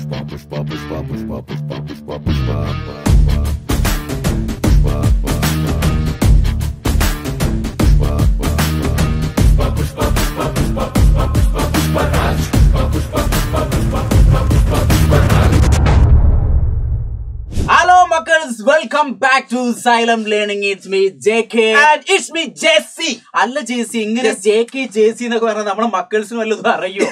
Hello മക്കൾസ് welcome back to Xylem learning it's me J K And it's me, Jesse. അല്ല ജേസി ഇങ്ങനെ J K ജേസി എന്നൊക്കെ പറഞ്ഞാൽ നമ്മുടെ മക്കൾസിന് വല്ലതും അറിയോ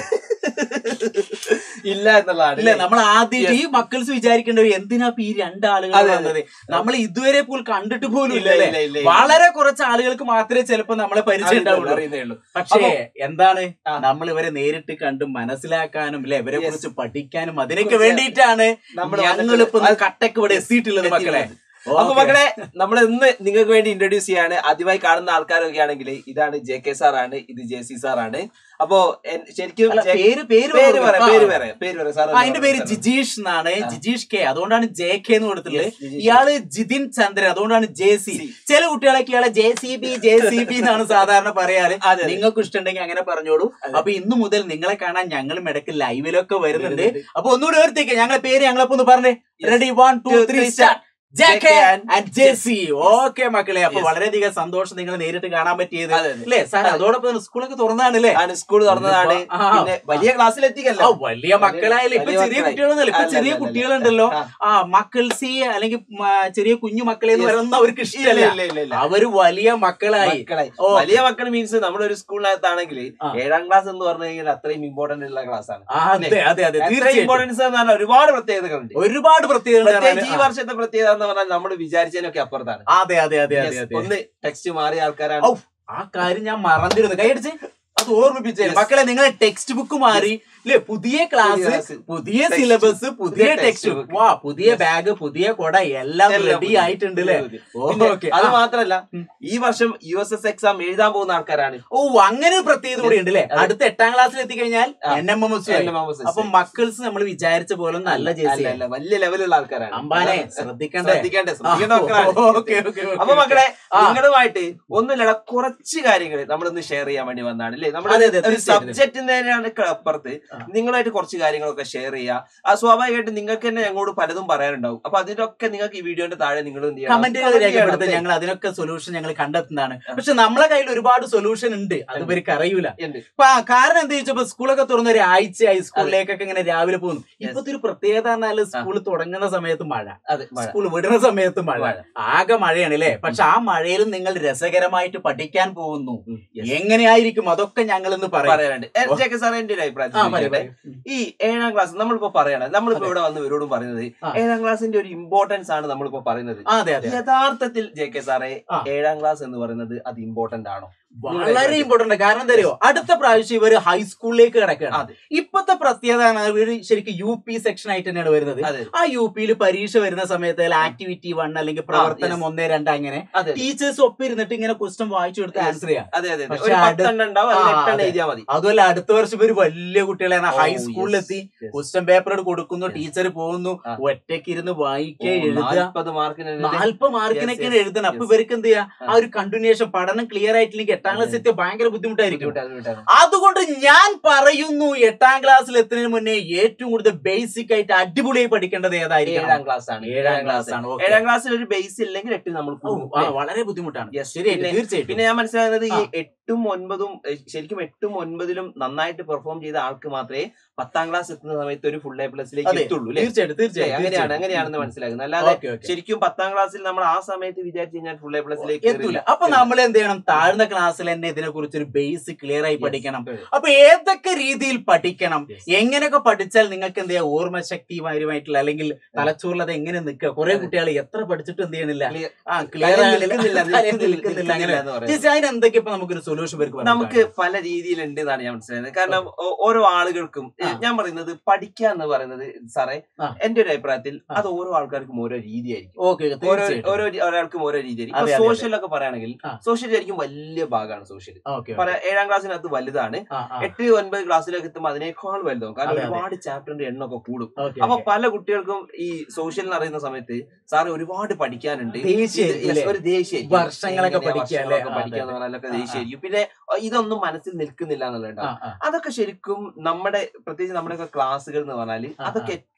ഇല്ല എന്നുള്ളതാണ് ഇല്ല നമ്മൾ ആദ്യം ഈ മക്കൾസ് വിചാരിക്കേണ്ടത് എന്തിനാ ഇപ്പൊ ഈ രണ്ടാളുകൾ അതെ, അതെ. വന്നത് നമ്മൾ ഇതുവരെ പോലും കണ്ടിട്ട് പോലും ഇല്ല, ഇല്ലല്ലേ ഇല്ല, ഇല്ല, ഇല്ല. വളരെ കുറച്ച് ആളുകൾക്ക് മാത്രമേ ചിലപ്പോ നമ്മളെ പരിചയം ഉണ്ടാവുള്ളൂ അറിയുന്നേ ഉള്ളൂ പക്ഷേ എന്താണ് ആ. നമ്മൾ ഇവരെ നേരിട്ട് കണ്ട് മനസ്സിലാക്കാനും അല്ലെ ഇവരെ Yes. കുറിച്ച് പഠിക്കാനും അതിനൊക്കെ കുറിച്ച് വേണ്ടിയിട്ടാണ് നമ്മള് ഞങ്ങളിപ്പോ വന്നിട്ട് കട്ടക്ക് ഇവിടെ എത്തിയിട്ടുള്ളത് മക്കളെ അപ്പൊ Okay. മക്കളെ നമ്മൾ ഇന്ന് നിങ്ങൾക്ക് വേണ്ടി ഇൻട്രൊഡ്യൂസ് ചെയ്യാണ് ആദ്യമായി കാണുന്ന ആൾക്കാരൊക്കെ ആണെങ്കിൽ ഇതാണ് ജെ കെ സാർ ആണ് ഇത് ജെ സി സാർ ആണ് അപ്പോ എൻ- ശരിക്കും അല്ല, ജെ- പേര് പേര് പേര് പറ- പറയാം ആ. പേര് പറയാം പേര് പറയാം സാർ ആ, അതിന്റെ പേര് ജിജീഷ് എന്നാണ് ജിജീഷ് കെ അതുകൊണ്ടാണ് ജെ കെ എന്ന് കൊടുത്തിട്ടുള്ളത് Yes, ജിജീഷ്. ഇയാള് ജിതിൻ ചന്ദ്രൻ അതുകൊണ്ടാണ് ജെ സി സി. ചില കുട്ടികളൊക്കെ ഇയാളെ J C B J C B എന്നാണ് സാധാരണ പറയാറ് അതെ, അതെ. നിങ്ങൾക്ക് ഇഷ്ടമുണ്ടെങ്കിൽ അങ്ങനെ പറഞ്ഞോളൂ അതെ. അപ്പൊ ഇന്നു മുതൽ നിങ്ങളെ കാണാൻ ഞങ്ങളും ഇടയ്ക്ക് ലൈവിലൊക്കെ വരുന്നുണ്ട് വരുന്നുണ്ട്. അപ്പൊ ഒന്നുകൂടി ഓർത്തേക്ക് ഞങ്ങളെ പേര് ഞങ്ങളപ്പോ ഒന്ന് പറഞ്ഞേ Yes. Ready one two Two, three three, start J JK K and and J C okay മക്കളെ അപ്പൊ Yes. വളരെയധികം സന്തോഷം നിങ്ങൾ നേരിട്ട് കാണാൻ പറ്റിയത് അതെ, അതെ. അല്ലേ സാർ അതെ. അതോടൊപ്പം സ്കൂളൊക്കെ തുറന്നാണ് അല്ലേ ആണ് സ്കൂൾ തുറന്നതാണ് ആ. പിന്നെ വലിയ ക്ലാസ്സിലെത്തിക്കല്ലോ ആ, വലിയ മക്കളായാലും ഇപ്പൊ വലിയ ചെറിയ മക്കളായി. കുട്ടികളൊന്നുമല്ല ഇപ്പൊ അല്ല, ചെറിയ അല്ല, അല്ല. കുട്ടികളുണ്ടല്ലോ ആ. ആ മക്കൾസി അല്ലെങ്കിൽ മ- ചെറിയ കുഞ്ഞു മക്കളെ എന്ന് Yes. പറയുന്ന അവർക്ക് ഇല്ല, ഇഷ്ടമല്ല ഇല്ല, ഇല്ല, ഇല്ല. അവര് വലിയ മക്കളായി മക്കളായി ഓ. വലിയ മക്കൾ മീൻസ് നമ്മളൊരു സ്കൂളിനകത്താണെങ്കിൽ ആ. ഏഴാം ക്ലാസ് എന്ന് പറഞ്ഞു കഴിഞ്ഞാൽ അത്രയും ഇമ്പോർട്ടന്റ് ഉള്ള ക്ലാസ് ആണ് ആ, അതെ അതെ അതെ അത്രയും തീർച്ചയായിട്ടും ഇമ്പോർട്ടൻസ് എന്ന് പറഞ്ഞാൽ ഒരുപാട് പ്രത്യേകതകളുണ്ട് ഒരുപാട് പ്രത്യേകത പ്രത്യേകിച്ച് ഈ വർഷത്തെ പ്രത്യേകത എന്ന് പറഞ്ഞാൽ നമ്മൾ വിചാരിച്ചതിനൊക്കെ അപ്പുറത്താണ് അതെ അതെ അതെ അതെ Yes, അതെ ഒന്ന് ടെക്സ്റ്റ് മാറിയ ആൾക്കാരാണ് ഔ, ആ കാര്യം ഞാൻ മറന്നിരുന്നു കൈയടിച്ച് അത് ഓർമ്മിപ്പിച്ചേ Yes. മക്കളെ നിങ്ങളെ ടെക്സ്റ്റ് ബുക്ക് മാറി ഇല്ലേ പുതിയ ക്ലാസ് class, പുതിയ text സിലബസ് പുതിയ പുതിയ ടെക്സ്റ്റ് text book. വാ പുതിയ Yes. ബാഗ് പുതിയ കൊട എല്ലാം എല്ലാം റെഡി പുതിയ. ആയിട്ടുണ്ട് അല്ലേ പിന്നെ ഓക്കെ അത് മാത്രല്ല ഉം. ഈ വർഷം യു എസ് എസ് എക്സാം എഴുതാൻ പോകുന്ന ആൾക്കാരാണ് ഓ അങ്ങനെ ഒരു പ്രത്യേകത കൂടി ഉണ്ട് അല്ലേ അതെ. അടുത്ത എട്ടാം ക്ലാസ്സിൽ എത്തിക്കഴിഞ്ഞാൽ ആ. എൻ എം എം എസ് എല്ലാം ആവുമ്പോ അപ്പൊ മക്കൾസ് നമ്മൾ വിചാരിച്ച പോലെ നല്ല അല്ല, ജേസി അല്ല, വലിയ ലെവലുള്ള ആൾക്കാരാണ് അമ്പാനെ അതാണ് ശ്രദ്ധിക്കണ്ടേ ശ്രദ്ധിക്കേണ്ടേ ശ്രദ്ധിക്കേണ്ട മക്കളാണ് ഓക്കെ ഓക്കെ അപ്പൊ മക്കളെ ആ. നിങ്ങളുമായിട്ട് ഒന്നുമില്ല കുറച്ച് കാര്യങ്ങൾ നമ്മളിന്ന് ഷെയർ ചെയ്യാൻ വേണ്ടി വന്നതാണ് അല്ലേ അതെ, നമ്മുടെ അതെ, ഒരു തീർച്ചയായിട്ടും. സബ്ജക്റ്റിന്റെ അപ്പുറത്ത് ആ. നിങ്ങളായിട്ട് കുറച്ച് കാര്യങ്ങളൊക്കെ ഷെയർ ചെയ്യുക ആ സ്വാഭാവികമായിട്ട് നിങ്ങൾക്ക് തന്നെ ഞങ്ങളോട് പലതും പറയാനുണ്ടാവും അപ്പൊ അതിനൊക്കെ നിങ്ങൾക്ക് ഈ വീഡിയോന്റെ താഴെ നിങ്ങൾ എന്ത് ചെയ്യണം? കമന്റുകൾ comment ചെയ്യണം, രേഖപ്പെടുത്താൻ അല്ലേ? ഞങ്ങൾ അതിനൊക്കെ സൊല്യൂഷൻ ഞങ്ങൾ കണ്ടെത്തുന്നതാണ് ആ. പക്ഷെ നമ്മളെ കയ്യിൽ ഒരുപാട് സൊല്യൂഷൻ ഉണ്ട് അത് ഉണ്ട്. ഇവർക്ക് അറിയൂല ഉണ്ട്. അപ്പൊ ആ കാരണം എന്താ ചോദിച്ചപ്പോ സ്കൂളൊക്കെ തുറന്ന ഒരു ആഴ്ചയായി സ്കൂളിലേക്കൊക്കെ ഇങ്ങനെ രാവിലെ പോകുന്നു Yes. ഇപ്പത്തെ ഒരു പ്രത്യേകത പറഞ്ഞാൽ സ്കൂൾ തുടങ്ങുന്ന സമയത്ത് മഴ അതെ മഴ. സ്കൂൾ വിടുന്ന സമയത്ത് മഴ മഴ. ആകെ മഴയാണ് അല്ലേ പക്ഷെ ആ മഴയിലും നിങ്ങൾ രസകരമായിട്ട് പഠിക്കാൻ പോകുന്നു ഉം, yes. എങ്ങനെയായിരിക്കും അതൊക്കെ ഞങ്ങൾ ഇന്ന് പറയാം പറയാനുണ്ട് ഏ, ജെ കെ സാർ എന്റെ ഒരു അഭിപ്രായത്തിൽ ആ, പറയൂ, ചോദിച്ചോട്ടെ? പറയൂ. ഈ ഏഴാം ക്ലാസ് നമ്മളിപ്പോ പറയണം നമ്മളിപ്പോ അതെ. ഇവിടെ വന്ന് ഇവരോടും പറയുന്നത് ആ. ഏഴാം ക്ലാസിന്റെ ഒരു ഇമ്പോർട്ടൻസ് ആണ് നമ്മളിപ്പോ പറയുന്നത് ആ, അതെ അതെ യഥാർത്ഥത്തിൽ ജെ കെ സാറേ ആ. ഏഴാം ക്ലാസ് എന്ന് പറയുന്നത് അത് ഇമ്പോർട്ടന്റ് ആണോ വളരെ ഇമ്പോർട്ടന്റ് കാരണം എന്താ അറിയോ അടുത്ത പ്രാവശ്യം ഇവര് ഹൈസ്കൂളിലേക്ക് കിടക്കുകയാണ് അതെ ഇപ്പത്തെ പ്രത്യേകത ആണ് ഇവര് ശരിക്കും യു പി സെക്ഷൻ ആയിട്ട് തന്നെയാണ് വരുന്നത് അതെ ആ യു പിയിൽ പരീക്ഷ വരുന്ന സമയത്ത് ആക്ടിവിറ്റി വൺ അല്ലെങ്കിൽ പ്രവർത്തനം yes. ഒന്നേ രണ്ട് അങ്ങനെ അതെ ടീച്ചേഴ്സ് ഒപ്പം ഇരുന്നിട്ട് ഇങ്ങനെ ക്വസ്റ്റ്യൻ വായിച്ചു കൊടുത്ത് Yes. ആൻസർ ചെയ്യാം അതെ അതെ അതെ. പക്ഷെ ഒരു അടുത്ത- പത്തെണ്ണം ഉണ്ടാവും അല്ലെങ്കിൽ ആ, എട്ടെണ്ണം അതെ. എഴുതിയാൽ മതി അതുമല്ല അടുത്ത വർഷം ഇവര് വലിയ കുട്ടികളാണ് ഓ, ഹൈസ്കൂളിലെത്തി yes, yes. ക്വസ്റ്റ്യൻ പേപ്പർ കൊടുക്കുന്നു Yes. ടീച്ചർ പോകുന്നു ആ. ഒറ്റയ്ക്ക് ഇരുന്ന് വായിക്കുക ഓ, എഴുതുക നാൽപ്പത് മാർക്കിന് നാല്പത് മാർക്കിനൊക്കെയാണ് Yes, yes, എഴുതണം അപ്പൊ yes. ഇവർക്ക് എന്ത് ചെയ്യാ ആ. ആ ഒരു കണ്ടിന്യൂഷൻ പഠനം ക്ലിയർ ആയിട്ടില്ലെങ്കിൽ എട്ടാം ക്ലാസ് അതെ. എത്തിയ ഭയങ്കര ബുദ്ധിമുട്ടായിരിക്കും ബുദ്ധിമുട്ടാണ്, ബുദ്ധിമുട്ടാണ്. അതുകൊണ്ട് ഞാൻ പറയുന്നു എട്ടാം ക്ലാസ്സിൽ എത്തുന്നതിന് മുന്നേ ഏറ്റവും കൂടുതൽ ബേസിക് ആയിട്ട് അടിപൊളിയായി പഠിക്കേണ്ടത് ഏഴാം ഏതായിരിക്കും ക്ലാസ് ആണ് ഏഴാം ക്ലാസ് ആണ് ഓക്കേ. ഏഴാം ക്ലാസ്സിൽ ഒരു ബേസ് ഇല്ലെങ്കിൽ എട്ട് നമ്മൾ ഓ, ആ, വളരെ ബുദ്ധിമുട്ടാണ് Yes. ശരിയായിട്ട് പിന്നെ- തീർച്ചയായിട്ടും പിന്നെ ഞാൻ മനസ്സിലാകുന്നത് ഈ ആ. എട്ടും ഒൻപതും എ, ശരിക്കും എട്ടും ഒൻപതിലും നന്നായിട്ട് പെർഫോം ചെയ്ത ആൾക്ക് മാത്രമേ പത്താം ക്ലാസ് എത്തുന്ന സമയത്ത് ഒരു ഫുൾ എ പ്ലസിലേക്ക് അതെ എത്തുള്ളൂ അല്ലേ തീർച്ചയായിട്ടും തീർച്ചയായും അങ്ങനെയാണ് അങ്ങനെയാണെന്ന് മനസ്സിലാക്കുന്നത് അല്ലാതെ ഓക്കെ ഓക്കെ ശരിക്കും പത്താം ക്ലാസ്സിൽ നമ്മൾ ആ സമയത്ത് വിചാരിച്ചു കഴിഞ്ഞാൽ ഫുൾ എ പ്ലസിലേക്ക് എത്തൂല അപ്പൊ നമ്മൾ എന്ത് ചെയ്യണം താഴ്ന്ന ക്ലാസ്സിൽ തന്നെ ഇതിനെ കുറിച്ച് ഒരു ബേസ് ക്ലിയർ ആയി പഠിക്കണം അപ്പൊ ഏതൊക്കെ രീതിയിൽ പഠിക്കണം Yes. എങ്ങനെയൊക്കെ പഠിച്ചാൽ നിങ്ങൾക്ക് എന്ത് ചെയ്യാം ഓർമ്മശക്തിപരമായിട്ടുള്ള അല്ലെങ്കിൽ തലച്ചോറിൽ അത് എങ്ങനെ നിൽക്കുക കുറെ അതെ. കുട്ടികൾ എത്ര പഠിച്ചിട്ട് എന്ത് ചെയ്യണില്ല Clear- ആ ക്ലിയർ നിൽക്കുന്നില്ല നിൽക്കുന്നില്ല അങ്ങനെ എന്ന് പറയാം. ചേച്ചി അതിന് എന്തൊക്കെ ഇപ്പൊ നമുക്കൊരു സൊല്യൂഷൻ വരും നമുക്ക് പല രീതിയിലുണ്ട് എന്നാണ് ഞാൻ മനസ്സിലായത് കാരണം ഓ- ഓരോ ആളുകൾക്കും ഏ, ആ. ഞാൻ പറയുന്നത് പഠിക്കുക എന്ന് പറയുന്നത് സാറേ ആ. എന്റെ ഒരു അഭിപ്രായത്തിൽ ആ. അത് ഓരോ ആൾക്കാർക്കും ഓരോ രീതിയായിരിക്കും ഓക്കെ ഓരോ തീർച്ചയായിട്ടും ഓരോ ഒരാൾക്കും ഓരോ രീതിയായിരിക്കും അതെ, ഇപ്പൊ അതെ, സോഷ്യൽ ഒക്കെ പറയുകയാണെങ്കിൽ ആ. സോഷ്യൽ ആയിരിക്കും വലിയ ഭാഗമാണ് സോഷ്യൽ ഓക്കെ പല ഏഴാം ക്ലാസ്സിനകത്ത് വലുതാണ് എട്ട് ഒൻപത് ക്ലാസ്സിലേക്ക് എത്തുമ്പോൾ അതിനേക്കാൾ വലുതാവും കാരണം അതെ, അതെ. ഒരുപാട് ചാപ്റ്ററിന്റെ എണ്ണമൊക്കെ കൂടും ഓക്കെ അപ്പൊ പല കുട്ടികൾക്കും ഈ സോഷ്യൽ എന്ന് അറിയുന്ന സമയത്ത് സാറ് ഒരുപാട് പഠിക്കാനുണ്ട് ദേഷ്യായിരിക്കും ഇത് അല്ലേ? ഒരു ദേഷ്യം വർഷങ്ങളൊക്കെ പഠിക്കുക അല്ലേ? ആ, പഠിക്കുക എന്ന് പറഞ്ഞാലൊക്കെ ആ, ആ. ദേഷ്യമായിരിക്കും പിന്നെ അഹ് ഇതൊന്നും മനസ്സിൽ നിൽക്കുന്നില്ല എന്നുള്ളത് അതൊക്കെ ശരിക്കും നമ്മുടെ പ്രത്യേകിച്ച് നമ്മുടെ ക്ലാസ്സുകൾ എന്ന് പറഞ്ഞാൽ ആ, അതൊക്കെ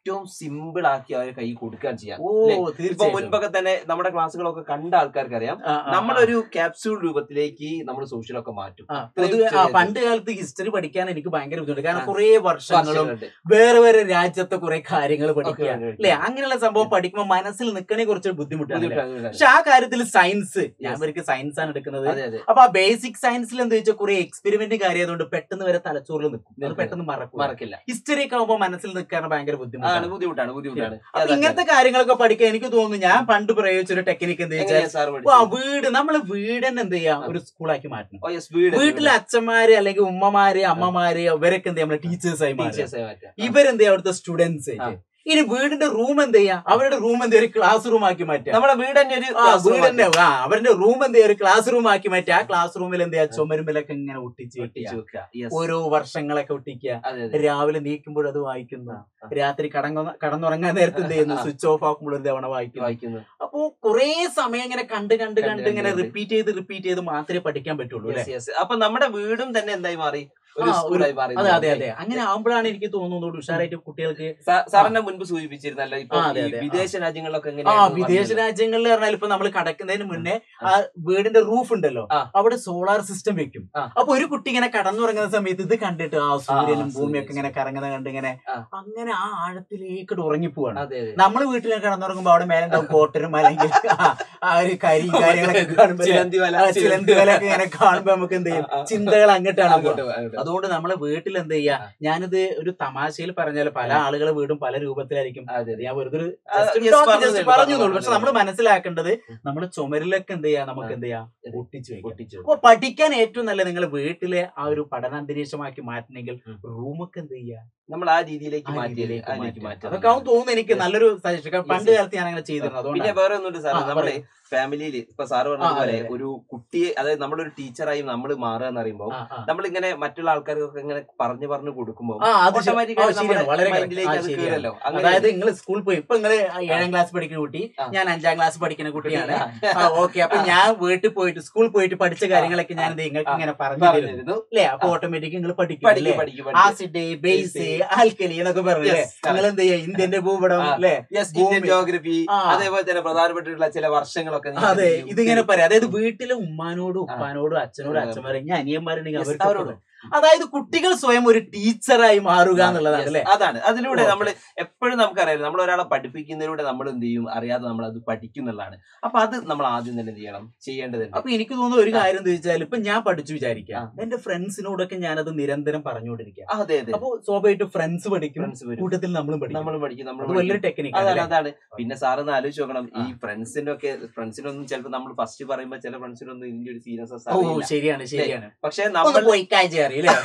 ഏറ്റവും സിമ്പിൾ ആക്കി അവരെ കൈ കൊടുക്കാൻ ചെയ്യാം ഓ ല്ലേ? ഇപ്പൊ തീർച്ചയായും മുൻപൊക്കെ തന്നെ നമ്മുടെ ക്ലാസ്സുകളൊക്കെ കണ്ട ആൾക്കാർക്ക് അറിയാം ആ, ആ, ആ. നമ്മളൊരു ക്യാപ്സ്യൂൾ രൂപത്തിലേക്ക് നമ്മൾ സോഷ്യലൊക്കെ മാറ്റും ആ, ഇത്രയും പൊതുവെ ആ, ചെറിയത്. പണ്ട് കാലത്ത് ഹിസ്റ്ററി പഠിക്കാൻ എനിക്ക് ഭയങ്കര ബുദ്ധിമുട്ട് കാരണം ആ. കുറെ വർഷങ്ങളും വർഷങ്ങളുണ്ട്. വേറെ വേറെ രാജ്യത്തെ കുറെ കാര്യങ്ങൾ പഠിക്കുക ഉണ്ട്, ഉണ്ട്. അല്ലെ അങ്ങനെയുള്ള സംഭവം പഠിക്കുമ്പോൾ മനസ്സിൽ നിൽക്കണേ കുറച്ച് ബുദ്ധിമുട്ടാണ് അല്ലേ? ബുദ്ധിമുട്ടാണ്, ബുദ്ധിമുട്ടാണ്. പക്ഷെ ആ കാര്യത്തിൽ സയൻസ് ഞാൻ Yes. ഇവർക്ക് സയൻസ് ആണ് എടുക്കുന്നത് അതെ അതെ അപ്പൊ ആ ബേസിക് സയൻസിൽ എന്താ വെച്ചാൽ കുറെ എക്സ്പെരിമെന്റ് കാര്യമായതുകൊണ്ട് പെട്ടെന്ന് വരെ തലച്ചോറിൽ നിൽക്കും അത് നിൽക്കും. പെട്ടെന്ന് മറക്കും മറക്കില്ല ഹിസ്റ്ററി ഒക്കെ ആകുമ്പോൾ മനസ്സിൽ നിൽക്കാൻ ഭയങ്കര ആണ് ബുദ്ധിമുട്ടാണ് ബുദ്ധിമുട്ടാണ് ബുദ്ധിമുട്ടാണ് അപ്പൊ ഇങ്ങനത്തെ കാര്യങ്ങളൊക്കെ പഠിക്കാൻ എനിക്ക് തോന്നുന്നു ഞാൻ പണ്ട് പ്രയോഗിച്ച ഒരു ടെക്നിക്ക് എന്താ വെച്ചാൽ എങ്ങനെയാ സാർ ആ വീട് നമ്മള് വീട് തന്നെ എന്ത് ചെയ്യാം ഒരു സ്കൂളാക്കി മാറ്റണം ഓ യെസ് വീട് വീട്ടിലെ അച്ഛന്മാര് അല്ലെങ്കിൽ ഉമ്മമാര് അമ്മമാര് ഇവരൊക്കെ എന്ത് ചെയ്യാം നമ്മളെ ടീച്ചേഴ്സ് ആയി മാറ്റുക ടീച്ചേഴ്സായി മാറ്റാം ഇവരെന്ത് ചെയ്യാം അവിടുത്തെ സ്റ്റുഡൻസ് ആ. ഇനി വീടിന്റെ റൂം എന്ത് ചെയ്യാം അവരുടെ റൂം എന്ത് ചെയ്യാം ഒരു ക്ലാസ് റൂം ആക്കി മാറ്റുക നമ്മുടെ വീട് തന്നെ ഒരു ആ classroom വീട് തന്നെ ആക്കി ആ അവരുടെ റൂം എന്ത് ചെയ്യാം ഒരു ക്ലാസ് റൂം ആക്കി മാറ്റുക ആ ക്ലാസ് റൂമിൽ എന്ത് ചെയ്യാം ചുമരുമ്പിലൊക്കെ ഇങ്ങനെ ഒട്ടിച്ച് ഒട്ടിച്ച് വെക്കുക വെക്കുക. Yes. ഓരോ വർഷങ്ങളൊക്കെ ഒട്ടിക്കുക അതെ അതെ രാവിലെ നീക്കുമ്പോൾ അത് വായിക്കുന്നു ആ, ആ. രാത്രി കടങ്ങ കടന്നുറങ്ങാൻ നേരത്തെ എന്ത് ചെയ്യുന്നു ആ. സ്വിച്ച് ഓഫ് ആക്കുമ്പോൾ ഒരു തവണ വായിക്കുന്നു വായിക്കുന്നു അപ്പോ കുറെ സമയം ഇങ്ങനെ കണ്ട് കണ്ട് കണ്ട് കണ്ട് ഇങ്ങനെ കണ്ട് റിപ്പീറ്റ് ചെയ്ത് റിപ്പീറ്റ് ചെയ്ത് മാത്രമേ പഠിക്കാൻ പറ്റുള്ളൂ അല്ലെ Yes, yes. അപ്പൊ നമ്മുടെ വീടും തന്നെ എന്തായി മാറി ഒരു ആ, ഒരു- സ്കൂളായി മാറി അതെ അതെ അതെ അങ്ങനെ ആവുമ്പോഴാണ് എനിക്ക് തോന്നുന്നത് ഉഷാറായിട്ട് കുട്ടികൾക്ക് സാ- സാറിനെ മുൻപ് സൂചിപ്പിച്ചിരുന്നല്ലോ ഇപ്പൊ ആ, അതെ, ഈ അതെ. വിദേശ രാജ്യങ്ങളിലൊക്കെ ആ എങ്ങനെയാണ് വിദേശ പറഞ്ഞത്? രാജ്യങ്ങളിൽ പറഞ്ഞാൽ ഇപ്പൊ നമ്മൾ കടക്കുന്നതിന് മുന്നേ ആ. ആ വീടിന്റെ റൂഫ് ഉണ്ടല്ലോ ആ. അവിടെ സോളാർ സിസ്റ്റം വെക്കും ആ. അപ്പൊ ഒരു കുട്ടി ഇങ്ങനെ കടന്നുറങ്ങുന്ന സമയത്ത് ഇത് കണ്ടിട്ട് ആ സൂര്യനും സൂര്യൻ, ഭൂമിയൊക്കെ ഇങ്ങനെ കറങ്ങുന്ന കണ്ട് ഇങ്ങനെ ആ. അങ്ങനെ ആ ആഴത്തിലേക്ക് ഉറങ്ങിപ്പോവാണ് അതെ അതെ നമ്മള് വീട്ടിൽ കിടന്നുറങ്ങുമ്പോ അവിടെ മേലെ ഉണ്ടാവും കോട്ടനും അല്ലെങ്കിൽ ആ- ആ ഒരു കരി കാര്യങ്ങളൊക്കെ കാണുമ്പോ ചിലന്തി വല ആ ചിലന്തി വലൊക്കെ ഇങ്ങനെ കാണുമ്പോ നമുക്ക് എന്ത് ചെയ്യും ആ, ആ. ചിന്തകൾ അങ്ങോട്ടാണ് പോവുക. അങ്ങോട്ട് പോ, അങ്ങോട്ട് പോ. അതുകൊണ്ട് നമ്മളെ വീട്ടിൽ എന്ത് ചെയ്യാ ആ. ഞാനിത് ഒരു തമാശയിൽ പറഞ്ഞാൽ പല ആളുകളെ വീടും പല രൂപത്തിലായിരിക്കും അതെ അത് ഞാൻ വെറുതെ ഒരു ആ, just ഒരു yes, talk പറഞ്ഞതേ just ഉള്ളൂ, പറഞ്ഞു പറഞ്ഞതേ പക്ഷെ ഉള്ളൂ. നമ്മൾ മനസ്സിലാക്കേണ്ടത് ഉം. നമ്മൾ ചുമരിലൊക്കെ എന്ത് ചെയ്യാ നമുക്ക് ആ. എന്ത് ചെയ്യാ അതെ. ഒട്ടിച്ചു വെക്കാം പൊട്ടിച്ചു അപ്പൊ പഠിക്കാൻ ഏറ്റവും നല്ല നിങ്ങൾ വീട്ടിലെ ആ ഒരു പഠന അന്തരീക്ഷമാക്കി മാറ്റണമെങ്കിൽ ഉം. റൂമൊക്കെ എന്ത് ചെയ്യാ നമ്മൾ ആ രീതിയിലേക്ക് ആ മാറ്റിയത് രീതിയിലേക്ക് അതിലേക്ക് മാറ്റുക. മാറ്റുക അതൊക്കെ ആവും തോന്നുന്നു എനിക്ക് Yes. നല്ലൊരു സജഷൻ Yes, പണ്ട് yes. കാലത്ത് ഞാൻ അങ്ങനെ ചെയ്തിരുന്നു പിന്നെ അതുകൊണ്ടാണ് വേറെ ഒന്നുണ്ട് സാർ ആ, നമ്മളെ പറയൂ. ഫാമിലിയിൽ ഇപ്പൊ സാറ് ആ, പറഞ്ഞതുപോലെ അതെ, അതെ. ഒരു കുട്ടിയെ അതായത് നമ്മളൊരു ടീച്ചറായി നമ്മൾ മാറുക എന്ന് പറയുമ്പോൾ ആ, ആ. നമ്മളിങ്ങനെ മറ്റുള്ള ആൾക്കാർക്കൊക്കെ ഇങ്ങനെ പറഞ്ഞു പറഞ്ഞു കൊടുക്കുമ്പോൾ ആ, അത് ശരി. automatic ആ, ആയിട്ട് ശരിയാണ്. നമ്മുടെ വളരെ correct. മൈൻഡിലേക്ക് ആ, അത് ശരിയാണ്. കയറല്ലോ അങ്ങനെ അതായത് നിങ്ങൾ സ്കൂളിൽ പോയി ഇപ്പൊ നിങ്ങൾ ഏഴാം ക്ലാസ് പഠിക്കുന്ന കുട്ടി ആ. ഞാൻ അഞ്ചാം ക്ലാസ് പഠിക്കുന്ന കുട്ടിയാണ് ആ, ആ ഓക്കെ അപ്പൊ ഞാൻ വീട്ടിൽ പോയിട്ട് സ്കൂളിൽ പോയിട്ട് പഠിച്ച കാര്യങ്ങളൊക്കെ ഞാൻ നിങ്ങൾക്ക് ആ. ഇങ്ങനെ പറഞ്ഞു തരുന്നു പറഞ്ഞിരുന്നു അല്ലേ അപ്പൊ ആ. ഓട്ടോമാറ്റിക് നിങ്ങൾ പഠിക്കും പഠിക്കും അല്ലേ പഠിക്കും പഠിക്കും ആസിഡ് ബേസ് ആൽക്കലി എന്നൊക്കെ പറഞ്ഞില്ലേ Yes, correct. നിങ്ങൾ എന്ത് ചെയ്യാ ഇന്ത്യന്റെ ഭൂപടം ആ. അല്ലേ യെസ് ഇന്ത്യൻ ഭൂമി. ജോഗ്രഫി ആ. അതേപോലെ തന്നെ പ്രധാനപ്പെട്ടിട്ടുള്ള ചില വർഷങ്ങളൊക്കെ നിങ്ങൾക്ക് അതെ എന്ത് ചെയ്യും? ഇതിങ്ങനെ പറയാം അതായത് വീട്ടിലെ ഉമ്മാനോടും ആ. ഉപ്പാനോടും അച്ഛനോടും ആ. അച്ഛന്മാരെ ഞാൻ അനിയന്മാരുണ്ടെങ്കിൽ Yes, അവർക്ക് അവരോട്. അതായത് കുട്ടികൾ സ്വയം ഒരു ടീച്ചറായി മാറുക എന്നുള്ളതാണ് Yes, അല്ലെ അതാണ് അതിലൂടെ Okay. നമ്മൾ എപ്പോഴും നമുക്കറിയാം നമ്മൾ ഒരാളെ പഠിപ്പിക്കുന്നതിലൂടെ നമ്മൾ എന്ത് ചെയ്യും അറിയാതെ നമ്മൾ അത് പഠിക്കുന്നുള്ളതാണ് അപ്പൊ അത് നമ്മൾ ആദ്യം തന്നെ എന്ത് ചെയ്യണം ചെയ്യേണ്ടതുണ്ട് അപ്പൊ എനിക്ക് തോന്നുന്ന ഒരു ആ. കാര്യം എന്താ വെച്ചാൽ ഇപ്പൊ ഞാൻ പഠിച്ചു വിചാരിക്കാം ആ. എന്റെ ഫ്രണ്ട്സിനോടൊക്കെ ഞാനത് നിരന്തരം പറഞ്ഞുകൊണ്ടിരിക്കാം ആ, അതെ അതെ അപ്പൊ സ്വാഭാവികമായിട്ട് ഫ്രണ്ട്സ് പഠിക്കും ഫ്രണ്ട്സ് വരും കൂട്ടത്തിൽ നമ്മളും പഠിക്കും നമ്മൾ പഠിക്കും നമ്മൾ അത് വലിയൊരു ടെക്നിക്ക് അതാണ് അതാണ് പിന്നെ സാറൊന്ന് ആലോചിച്ച് നോക്കണം ഈ ആ. ഫ്രണ്ട്സിന്റെ ഒക്കെ ഫ്രണ്ട്സിനൊന്നും ചിലപ്പോൾ നമ്മൾ ഫസ്റ്റ് പറയുമ്പോൾ ചില ഫ്രണ്ട്സിനൊന്നും ഇതിന്റെ ഒരു സീരിയസ്നെസ് ഓ അറിയില്ല ശരിയാണ് ശരിയാണ് പക്ഷെ ഒന്ന് നമ്മൾ പോയി കാഴ്ച അറിയില്ലേ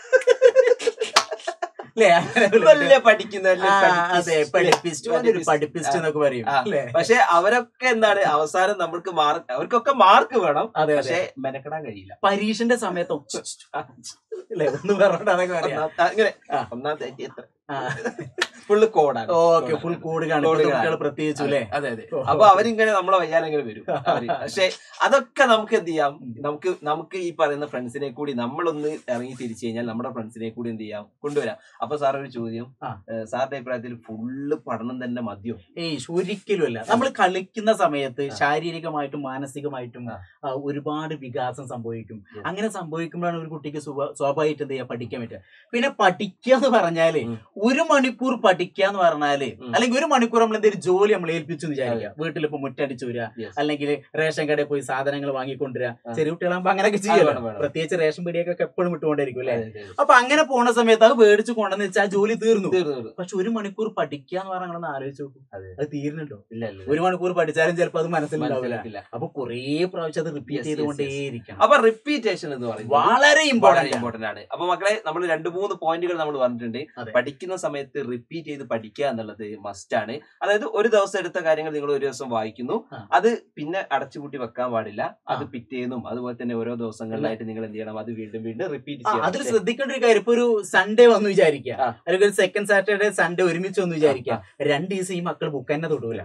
അല്ലേ അങ്ങനെ വലിയ പഠിക്കുന്ന ആ, അതെ പഠിപ്പിസ്റ്റ് ഒരു പഠിപ്പിസ്റ്റ് എന്നൊക്കെ പറയും ആ. അല്ലേ പക്ഷെ അവരൊക്കെ എന്താണ് അവസാനം നമ്മൾക്ക് മാർക്ക് അവർക്കൊക്കെ മാർക്ക് വേണം അതെ അതെ പക്ഷെ മെനക്കെടാൻ കഴിയില്ല പരീക്ഷന്റെ സമയത്ത് അല്ലേ ഒന്ന് പറഞ്ഞിട്ട് അതൊക്കെ പറയാം ഒന്നാമത്തെ ഇങ്ങനെ ആ. ഒന്നാമത്തെ എത്ര ഫുള്ള് കോഡാണ് ഓക്കെ ഫുൾ കോഡ് കാണും Code ഇപ്പോഴത്തെ കാണും. കുട്ടികൾ പ്രത്യേകിച്ചു അല്ലേ അതെ അതെ ഓ. അപ്പൊ അവരിങ്ങനെ നമ്മളെ വയ്യാലെങ്ങനെ വരും അവര് പക്ഷെ അതൊക്കെ നമുക്ക് എന്ത് ചെയ്യാം നമുക്ക് നമുക്ക് ഈ പറയുന്ന ഫ്രണ്ട്സിനെ കൂടി നമ്മളൊന്ന് ഇറങ്ങി തിരിച്ചു കഴിഞ്ഞാൽ നമ്മുടെ ഫ്രണ്ട്സിനെ കൂടി എന്ത് ചെയ്യാം കൊണ്ടുവരാം അപ്പൊ സാർ ഒരു ചോദ്യം ആ. ഏഹ് സാറിന്റെ അഭിപ്രായത്തിൽ ഫുള്ള് പഠനം തന്നെ മതിയോ ഏയ് ഒരിക്കലും അല്ല നമ്മൾ കളിക്കുന്ന സമയത്ത് ആ. ശാരീരികമായിട്ടും മാനസികമായിട്ടും ആ. ആ, ഒരുപാട് വികാസം സംഭവിക്കും Yes. അങ്ങനെ സംഭവിക്കുമ്പോഴാണ് ഒരു കുട്ടിക്ക് സ്വാ- സ്വാഭാവികമായിട്ട് എന്ത് ചെയ്യാ പഠിക്കാൻ പറ്റുക പിന്നെ പഠിക്കുക എന്ന് പറഞ്ഞാല് ഉം. ഒരു മണിക്കൂർ പഠിക്കുക എന്ന് പറഞ്ഞാല് ഉം. അല്ലെങ്കിൽ ഒരു മണിക്കൂർ നമ്മൾ എന്തെങ്കിലും ജോലി നമ്മൾ ഏൽപ്പിച്ചു എന്ന് വിചാരിക്കുക വീട്ടിലിപ്പോ മുറ്റടിച്ചു വരിക Yes. അല്ലെങ്കിൽ റേഷൻ കടയിൽ പോയി സാധനങ്ങൾ വാങ്ങിക്കൊണ്ടുവരിക ആ. ചെറിയ കുട്ടികളാകുമ്പോ അങ്ങനെയൊക്കെ ആ, ചെയ്യല്ലോ വേണം, വേണം. പ്രത്യേകിച്ച് റേഷൻ പീടിയൊക്കെ എപ്പോഴും വിട്ടുകൊണ്ടിരിക്കും അല്ലെ അതെ, അതെ, അതെ. അപ്പൊ അങ്ങനെ പോണ സമയത്ത് അത് മേടിച്ചു കൊണ്ടെന്ന് വെച്ചാൽ ആ ജോലി തീർന്നു തീർന്നു, തീർന്നു. പക്ഷെ ഒരു മണിക്കൂർ പഠിക്കുക എന്ന് പറഞ്ഞാൽ ആലോചിച്ച് നോക്കും അതെ. അത് തീർന്നുണ്ടോ ഇല്ല, ഇല്ല, ഇല്ല. ഒരു മണിക്കൂർ പഠിച്ചാലും ചിലപ്പോൾ അത് മനസ്സിലുണ്ടാവില്ല മനസ്സിലാക്കില്ല. അപ്പൊ കുറേ പ്രാവശ്യം അത് Yes, റിപ്പീറ്റ് yes, ചെയ്തുകൊണ്ടേയിരിക്കണം അപ്പൊ റിപ്പീറ്റേഷൻ എന്ന് പറയുന്നത് വളരെ വളരെ ഇമ്പോർട്ടന്റ് ഇമ്പോർട്ടന്റ് ആണ് അപ്പൊ മക്കളെ നമ്മൾ രണ്ട് മൂന്ന് പോയിന്റുകൾ നമ്മൾ പറഞ്ഞിട്ടുണ്ട് അതെ. പഠിക്കുന്ന സമയത്ത് റിപ്പീറ്റ് ചെയ്ത് പഠിക്കുക എന്നുള്ളത് മസ്റ്റ് ആണ് അതായത് ഒരു ദിവസം എടുത്ത കാര്യങ്ങൾ നിങ്ങൾ ഒരു ദിവസം വായിക്കുന്നു ആ. അത് പിന്നെ അടച്ചുപൂട്ടി വെക്കാൻ പാടില്ല അത് ആ. പിറ്റേന്നും അതുപോലെ തന്നെ ഓരോ ദിവസങ്ങളിലായിട്ട് നിങ്ങൾ എന്ത് ചെയ്യണം അത് വീണ്ടും വീണ്ടും റിപ്പീറ്റ് ആ, അതിൽ ചെയ്യണം ശ്രദ്ധിക്കേണ്ട ഒരു കാര്യം ഇപ്പൊ ഒരു സൺഡേ വന്നു വിചാരിക്കുക ആ. അല്ലെങ്കിൽ ഒരു സെക്കൻഡ് സാറ്റർഡേ സൺഡേ ഒരുമിച്ച് വന്നു വിചാരിക്കുക ആ, രണ്ട് ദിവസം ഈ മക്കൾ ബുക്ക് തന്നെ തൊടൂല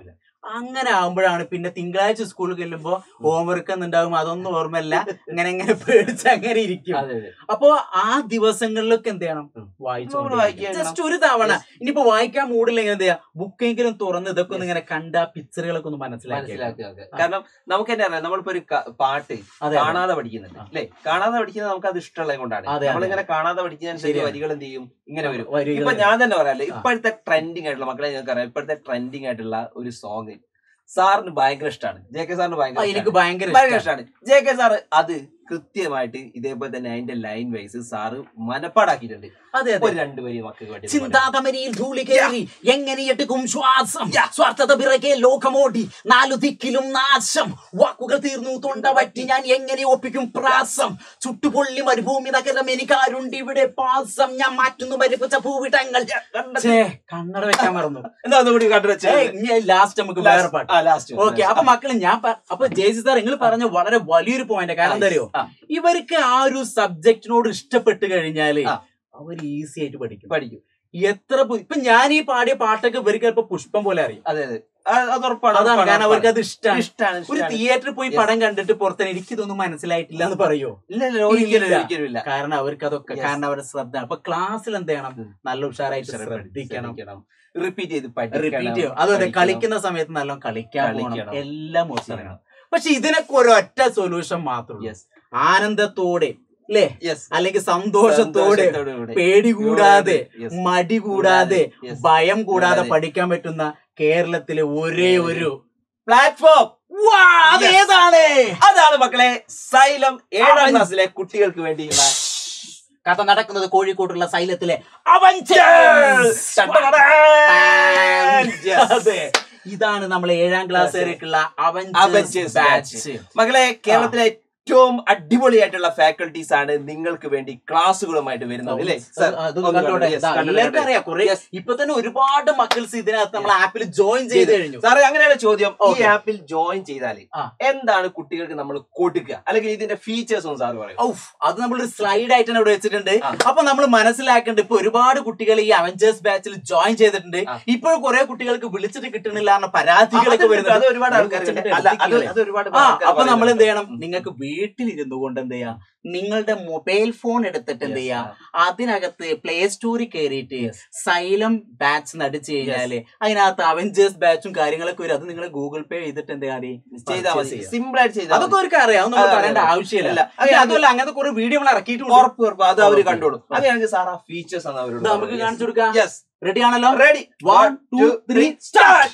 അങ്ങനെ ആകുമ്പോഴാണ് പിന്നെ തിങ്കളാഴ്ച സ്കൂളിൽ ചെല്ലുമ്പോ ഹോംവർക്ക് എന്നുണ്ടാവും അതൊന്നും ഓർമ്മയില്ല ഇങ്ങനെ ഇങ്ങനെ പേടിച്ച് അങ്ങനെ ഇരിക്കും അതെ അതെ അപ്പൊ ആ ദിവസങ്ങളിലൊക്കെ എന്ത് ചെയ്യണം ഉം. വായിച്ചു നമ്മള് വായിക്കണം. ജസ്റ്റ് ഒരു തവണ ഇനിയിപ്പോ വായിക്കാൻ മൂടില്ലെങ്കിൽ എന്ത് ചെയ്യാ ബുക്കെങ്കിലും തുറന്ന് ഇതൊക്കെ ഒന്ന് ഇങ്ങനെ കണ്ട പിക്ചറുകളൊക്കെ ഒന്ന് മനസ്സിലാക്കി മനസ്സിലാക്കുക കാരണം നമുക്ക് തന്നെ അറിയാം നമ്മളിപ്പോ ഒരു ക- പാട്ട് അതെ കാണാതെ പഠിക്കുന്നുണ്ട് അല്ലെ കാണാതെ പഠിക്കുന്നത് നമുക്ക് അത് ഇഷ്ടമുള്ളത് കൊണ്ടാണ് അതെ, അതെ. നമ്മളിങ്ങനെ കാണാതെ പഠിക്കുന്നതിനനുസരിച്ച് ശരിയാണ്. വരികൾ എന്ത് ചെയ്യും ഇങ്ങനെ വരും വരികൾ ഇപ്പൊ ഞാൻ തന്നെ പറയാല്ലേ ആ. ഇപ്പോഴത്തെ ട്രെൻഡിങ് ആയിട്ടുള്ള മക്കളെ നിങ്ങൾക്ക് അറിയാം ഇപ്പോഴത്തെ ട്രെൻഡിങ് ആയിട്ടുള്ള ഒരു സോങ് സാറിന് ഭയങ്കര ഇഷ്ടമാണ് ജെ കെ സാറിന് ആ, ഭയങ്കര എനിക്ക് ഇഷ്ടാണ്. ഭയങ്കര ഭയങ്കര ഇഷ്ടാണ്. ഇഷ്ടമാണ് ജെ കെ സാറ് അത് കൃത്യമായിട്ട് ഇതേപോലെ തന്നെ അതിന്റെ ലൈൻ വൈസ് സാറ് മനപ്പാടാക്കിയിട്ടുണ്ട് അതെ അതെ ഒരു രണ്ട് വരി മക്കൾക്ക് വേണ്ടി ഒന്ന് പാടി. ചിന്താതമരിയിൽ ധൂളി കയറി എങ്ങനെ എടുക്കും ശ്വാസം സ്വാർത്ഥത പിറകെ ലോകമോടി നാലു ദിക്കിലും നാശം വാക്കുകൾ തീർന്നു തൊണ്ട പറ്റി ഞാൻ എങ്ങനെ ഒപ്പിക്കും പ്രാസം ചുട്ടുപൊള്ളി മരുഭൂമി നഗരം എനിക്കാരുണ്ട് ഇവിടെ പാസം ഞാൻ മാറ്റുന്നു മരുപ്പിച്ച ഭൂവിടങ്ങൾ ഛേ, കണ്ണട വെക്കാൻ മറന്നു എന്താ ഒന്നുകൂടി കണ്ടു ലാസ്റ്റ് നമുക്ക് വേറെ പാട്ട് ലാസ്റ്റ് ഓക്കെ അപ്പൊ മക്കള് ഞാൻ പ- അപ്പൊ ജേസി സാർ നിങ്ങൾ പറഞ്ഞ വളരെ വലിയൊരു പോയിന്റ് കാരണം എന്താ അറിയോ ആ. ഇവർക്ക് ആ ഒരു സബ്ജക്റ്റിനോട് ഇഷ്ടപ്പെട്ട് കഴിഞ്ഞാല് ആ. അവർ ഈസി ആയിട്ട് പഠിക്കും പഠിക്കും എത്ര പു- ഇപ്പൊ ഞാൻ ഈ പാടിയ പാട്ടൊക്കെ ഇവർക്ക് ചിലപ്പോ പുഷ്പം പോലെ അറിയും അതെ അതെ ആ, അത് ഉറപ്പാണ് അതാണ് ഉറപ്പാണ്, കാരണം അവർക്ക് ഉറപ്പാണ്. അത് ഇഷ്ടമാണ് ഇഷ്ടാണ് ഒരു ഇഷ്ടാണ്. തിയേറ്ററിൽ പോയി Yes. പടം കണ്ടിട്ട് പുറത്തേക്ക് എനിക്കിതൊന്നും മനസ്സിലായിട്ടില്ല എന്ന് പറയോ ഇല്ല ഇല്ല ഒരിക്കലും ഇല്ല. ഒരിക്കലും ഇല്ല കാരണം അവർക്ക് അതൊക്കെ Yes. കാരണം അവരുടെ ശ്രദ്ധ അപ്പൊ ക്ലാസ്സിൽ എന്ത് ചെയ്യണം ഉം. നല്ല ഉഷാറായിട്ട് ശ്രദ്ധിക്കണം റിപ്പീറ്റ് ചെയ്ത് റിപ്പീറ്റ് ചെയ്യും അതുപോലെ കളിക്കുന്ന സമയത്ത് നല്ല കളിക്കാൻ പോകണം കളിക്കണം. എല്ലാം ഒത്തിറങ്ങണം പക്ഷെ ഇതിനൊക്കെ ഒരൊറ്റ സൊല്യൂഷൻ മാത്രമേ യെസ് ആനന്ദത്തോടെ അല്ലേ യെസ് അല്ലെങ്കിൽ സന്തോഷത്തോടെ പേടി കൂടാതെ മടി കൂടാതെ Yes. ഭയം കൂടാതെ കൂടാതെ. പഠിക്കാൻ പറ്റുന്ന കേരളത്തിലെ ഒരേ ഒരു പ്ലാറ്റ്ഫോം വാ, അതേതാണ് അതാണ് മക്കളെ സൈലം ഏഴാം അവൻ- ക്ലാസ്സിലെ കുട്ടികൾക്ക് വേണ്ടിയുള്ള കഥ നടക്കുന്നത് കോഴിക്കോട്ടുള്ള സൈലത്തിലെ Avengers! Yes. അതെ ഇതാണ് നമ്മൾ ഏഴാം ക്ലാസ്സുകാർക്കുള്ള അവഞ്ചേഴ്സ് Avengers ബാച്ച് മകളെ കേരളത്തിലെ ഏറ്റവും അടിപൊളിയായിട്ടുള്ള ഫാക്കൽറ്റീസ് ആണ് നിങ്ങൾക്ക് വേണ്ടി ക്ലാസ്സുകളുമായിട്ട് വരുന്നത് അല്ലേ Sir, അതൊന്ന് ഒന്ന് കണ്ടോട്ടെ. കണ്ടോ? Yes, ദാ കണ്ടോ, എല്ലാവർക്കും കണ്ടോ? അറിയാം കുറെ Yes. ഇപ്പൊ തന്നെ ഒരുപാട് മക്കൾസ് ഇതിനകത്ത് നമ്മൾ ആപ്പിൽ ജോയിൻ ചെയ്ത് കഴിഞ്ഞു സാറേ അങ്ങനെയാണ് ചോദ്യം ഈ Okay. ആപ്പിൽ ജോയിൻ ചെയ്താൽ ആ. എന്താണ് കുട്ടികൾക്ക് നമ്മൾ കൊടുക്കുക അല്ലെങ്കിൽ ഇതിന്റെ ഫീച്ചേഴ്സ് ഒന്ന് സാറ് പറയും ഔഫ് അത് നമ്മളൊരു സ്ലൈഡ് ആയിട്ടാണ് ഇവിടെ വെച്ചിട്ടുണ്ട് ആ. അപ്പൊ നമ്മൾ മനസ്സിലാക്കേണ്ടത് ഇപ്പൊ ഒരുപാട് കുട്ടികൾ ഈ അവഞ്ചേഴ്സ് ബാച്ചിൽ ജോയിൻ ചെയ്തിട്ടുണ്ട് ആ. ഇപ്പോൾ കുറെ കുട്ടികൾക്ക് വിളിച്ചിട്ട് കിട്ടുന്നില്ല എന്ന പരാതികളൊക്കെ അത് വരുന്നുണ്ട് അത് ഒരുപാട് അത് ആൾക്കാർ കുറച്ചുകൂടി അല്ല അത് എടുത്തിട്ടില്ലേ? അത് ഒരുപാട് ആ ആൾക്കാര് അപ്പൊ നമ്മൾ എന്ത് ചെയ്യണം പറയുന്നുണ്ട്. നിങ്ങൾക്ക് വീട്ടിലിരുന്നു കൊണ്ട് എന്ത് ചെയ്യാം നിങ്ങളുടെ മൊബൈൽ ഫോൺ എടുത്തിട്ട് എന്ത് Yes, ചെയ്യാം ആ. അതിനകത്ത് പ്ലേ സ്റ്റോറിൽ കയറിയിട്ട് Yes. സൈലം ബാച്ച് നടിച്ചു കഴിഞ്ഞാല് അതിനകത്ത് അവഞ്ചേഴ്സ് ബാച്ചും കാര്യങ്ങളൊക്കെ വരും അത് നിങ്ങൾ ഗൂഗിൾ പേ ചെയ്തിട്ട് എന്താ അറിയും ചെയ്താൽ purchase മതി ചെയ്യാം. സിമ്പിൾ ആയിട്ട് ചെയ്താൽ അതൊക്കെ അവർക്ക് അറിയാം അതൊന്നും അതെ, നമ്മൾ അതെ, പറയേണ്ട അതെ. ആവശ്യമില്ല അല്ല, പിന്നെ അത് അതുമല്ല അങ്ങനത്തെ കുറെ വീഡിയോ നമ്മൾ ഇറക്കിയിട്ടുണ്ട് ഉറപ്പ് ഉറപ്പ് അത് അവര് Okay. കണ്ടോളും അങ്ങനെയാണെങ്കിൽ സാർ ആ ഫീച്ചേഴ്സ് ആണ് അവരോട് ഇത് നമുക്ക് കാണിച്ചു കൊടുക്കാം യെസ് റെഡി ആണല്ലോ ready one two three start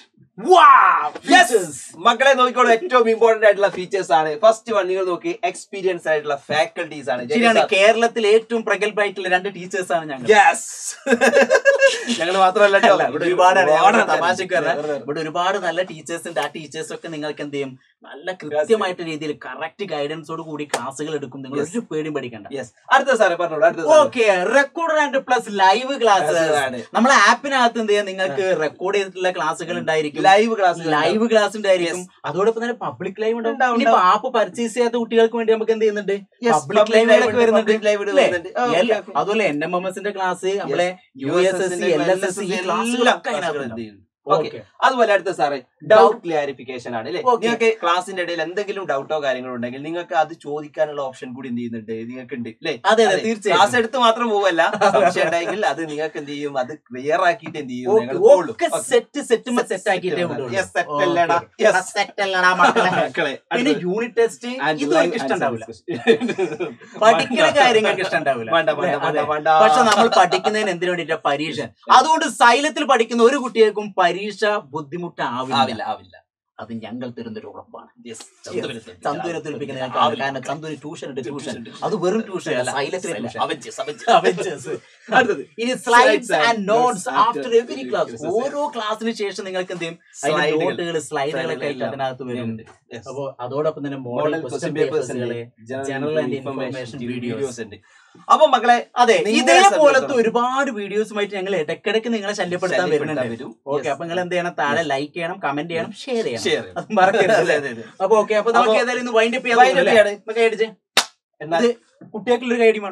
മക്കളെ നോക്കിക്കോളൂ ഏറ്റവും ഇമ്പോർട്ടന്റ് ആയിട്ടുള്ള ഫീച്ചേഴ്സ് ആണ് ഫസ്റ്റ് വൺ നിങ്ങൾ നോക്കി എക്സ്പീരിയൻസ് ആയിട്ടുള്ള ഫാക്കൽറ്റീസ് ആണ് ശരിയാണ് കേരളത്തിലെ ഏറ്റവും പ്രഗത്ഭമായിട്ടുള്ള രണ്ട് ടീച്ചേഴ്സ് ആണ് ഞങ്ങൾ യെസ് ഞങ്ങൾ മാത്രമല്ല കേട്ടോ. അല്ല, ഇവിടെ ഒരുപാട് ഒരുപാട് തമാശക്ക് ആൾക്കാര്. വെറുതെ. ഇവിടെ ഒരുപാട് നല്ല ടീച്ചേഴ്സ് ഉണ്ട് ആ ടീച്ചേഴ്സ് ഒക്കെ നിങ്ങൾക്ക് എന്ത് ചെയ്യും നല്ല കൃത്യമായിട്ട് രീതിയിൽ കറക്റ്റ് ഗൈഡൻസോട് കൂടി ക്ലാസ്സുകൾ എടുക്കും നിങ്ങൾ Yes. ഒരു പേടിയും പഠിക്കണ്ട Yes. അടുത്ത സാറേ പറഞ്ഞോളൂ അടുത്ത സാറേ. Okay record and plus live class ആണ്. നമ്മളെ ആപ്പിനകത്ത് എന്ത് ചെയ്യാം നിങ്ങൾക്ക് റെക്കോർഡ് ചെയ്തിട്ടുള്ള ക്ലാസ്സുകൾ ഉണ്ടായിരിക്കും ലൈവ് ക്ലാസ് ലൈവ് ക്ലാസ് ഉണ്ടായിരിക്കും അതോടൊപ്പം തന്നെ പബ്ലിക് ലൈവ് ഉണ്ടാവും ഉണ്ടാവും, ഇനിയിപ്പോ ആപ്പ് പർച്ചേസ് ചെയ്യാത്ത കുട്ടികൾക്ക് വേണ്ടി നമുക്ക് എന്ത് ചെയ്യുന്നുണ്ട് Yes, public public live live കളൊക്കെ ഉണ്ട്, വരുന്നുണ്ട്. public live അല്ലേ? വരുന്നുണ്ട്. ആ, okay, എല്ലാ- okay. അതുപോലെ എൻ എം എം എസിന്റെ ക്ലാസ് നമ്മളെ U S S C L S S C എല്ലാ ക്ലാസ്സുകളൊക്കെ ക്ലാസ്സുകളും അതിനകത്ത് എന്ത് ചെയ്യുന്നു? Okay Okay. അതുപോലെ അടുത്ത സാറേ Doubt. ഡൗട്ട് ക്ലാരിഫിക്കേഷൻ ആണ് അല്ലേ Okay. നിങ്ങൾക്ക് ക്ലാസിന്റെ ഇടയിൽ എന്തെങ്കിലും ഡൗട്ടോ കാര്യങ്ങളോ ഉണ്ടെങ്കിൽ നിങ്ങൾക്ക് അത് ചോദിക്കാനുള്ള ഓപ്ഷൻ കൂടി എന്ത് ചെയ്യുന്നുണ്ട് നിങ്ങൾക്ക് ഉണ്ട് അല്ലേ അതെ അതെ അതെ. ക്ലാസ് തീർച്ചയായും എടുത്ത് മാത്രം പോവല്ല സംശയം ഉണ്ടെങ്കിൽ അത് നിങ്ങൾക്ക് എന്ത് ചെയ്യും അത് ക്ലിയർ ആക്കിയിട്ട് എന്ത് ചെയ്യും നിങ്ങൾ പോവുള്ളൂ. Okay Okay. Set set Set, set ആക്കിയിട്ടേ set വിടുള്ളൂ. Yes, set അല്ലേടാ. Okay. Yes. Set അല്ലടാ മക്കളെ. മക്കളെ, പിന്നെ അടുത്തത്. യൂണിറ്റ് ടെസ്റ്റ് And ഇത് live എനിക്ക് ഇഷ്ടം ഉണ്ടാവില്ല answer പഠിക്കുന്ന വേണ്ട. കാര്യങ്ങൾക്ക് ഇഷ്ടം ഉണ്ടാവില്ല വേണ്ട, വേണ്ട, അതെ. വേണ്ട, വേണ്ട. പക്ഷെ നമ്മൾ പഠിക്കുന്നതിന് എന്തിനു വേണ്ടിട്ടാ പരീക്ഷ അതുകൊണ്ട് സൈലത്തിൽ പഠിക്കുന്ന ഒരു കുട്ടികൾക്കും പരീക്ഷ ബുദ്ധിമുട്ടാവില്ല ആവില്ല ആവില്ല അത് ഞങ്ങൾ തരുന്നൊരു ഉറപ്പാണ് Yes. ചന്തുവിനെ തോൽപ്പിക്കുന്ന ഞങ്ങൾക്ക് ആവില്ല. കാരണം ചന്തുവിന് ട്യൂഷൻ ഉണ്ട് ട്യൂഷൻ Tuition ഉണ്ട്. അത് വെറും ട്യൂഷൻ അല്ല അല്ല, സൈലത്തിലെ silent. Tuition Avengers, Avengers. Avengers. അടുത്തത് ഇനി Slides slides and and notes notes after after every every class class. ഓരോ ക്ലാസ്സിന് ശേഷം നിങ്ങൾക്ക് എന്ത് ചെയ്യും അതിന്റെ Slide കൾ. നോട്ടുകൾ സ്ലൈഡുകളൊക്കെ ആയിട്ട് എല്ലാം അതിനകത്ത് വരും ഉണ്ട്. Yes. അപ്പോ അതോടൊപ്പം തന്നെ model model question question papers ഉണ്ട് പേപ്പേഴ്സുകളെ general general and information information videos videos. ഉണ്ട് അപ്പൊ മക്കളെ അതെ നിങ്ങളെ ഇതേപോലത്തെ സംബന്ധിച്ചിടത്തോളം ഒരുപാട് വീഡിയോസുമായിട്ട് ഞങ്ങൾ ഇടയ്ക്കിടയ്ക്ക് നിങ്ങളെ ശല്യപ്പെടുത്താൻ ശല്യപ്പെടുത്താൻ വരുന്നുണ്ട് വരും. Okay Yes. അപ്പൊ നിങ്ങൾ എന്ത് ചെയ്യണം താഴെ ലൈക്ക് ചെയ്യണം കമന്റ് ചെയ്യണം ഷെയർ ചെയ്യണം Share ചെയ്യണം. അത് മറക്കരുത് അതെ, അതെ, അതെ. അപ്പൊ ഓക്കെ അപ്പൊ നമുക്ക് അപ്പൊ ഏതായാലും ഇന്ന് വൈൻഡ് അപ്പ് Wind up ചെയ്യാൻ ചെയ്യാണ്. നമുക്ക് അടിച്ച് എന്നാൽ കുട്ടികൾക്കുള്ള ഒരു ഐഡിയ വേണം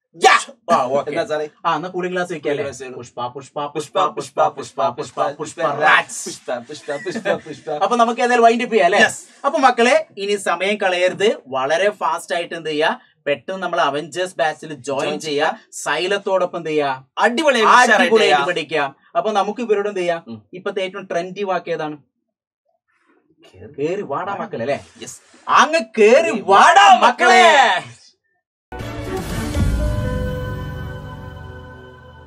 ആ, okay. എന്താ സാറേ ആ എന്നാ കൂളിംഗ് ഗ്ലാസ് വെക്കല്ലേ Cooling glass വേണം. പുഷ്പ പുഷ്പ പുഷ്പ പുഷ്പ പുഷ്പ പുഷ്പ പുഷ്പ rats. പുഷ്പ പുഷ്പ പുഷ്പ പുഷ്പ അപ്പൊ നമുക്ക് ഏതായാലും വൈൻഡ് അപ്പ് ചെയ്യാം അല്ലേ Yes. അപ്പൊ മക്കളെ ഇനി സമയം കളയരുത് വളരെ ഫാസ്റ്റ് ആയിട്ട് എന്ത് ചെയ്യാ പെട്ടെന്ന് നമ്മൾ അവഞ്ചേഴ്സ് ബാച്ചിൽ ജോയിൻ Join ചെയ്യാ സൈലത്തോടൊപ്പം എന്ത് ചെയ്യാ അടിപൊളിയായിട്ട് ഉഷാറായിട്ട് അടിപൊളിയായിട്ട് ചെയ്യാം. പഠിക്കാം അപ്പൊ നമുക്ക് ഇവരോട് എന്ത് ചെയ്യാം ഉം. ഇപ്പത്തെ ഏറ്റവും ട്രെൻഡി വാക്ക് ഏതാണ് കേറി വാടാ മക്കളെ അല്ലേ Yes. അങ്ങ് കേറി വാടാ മക്കളെ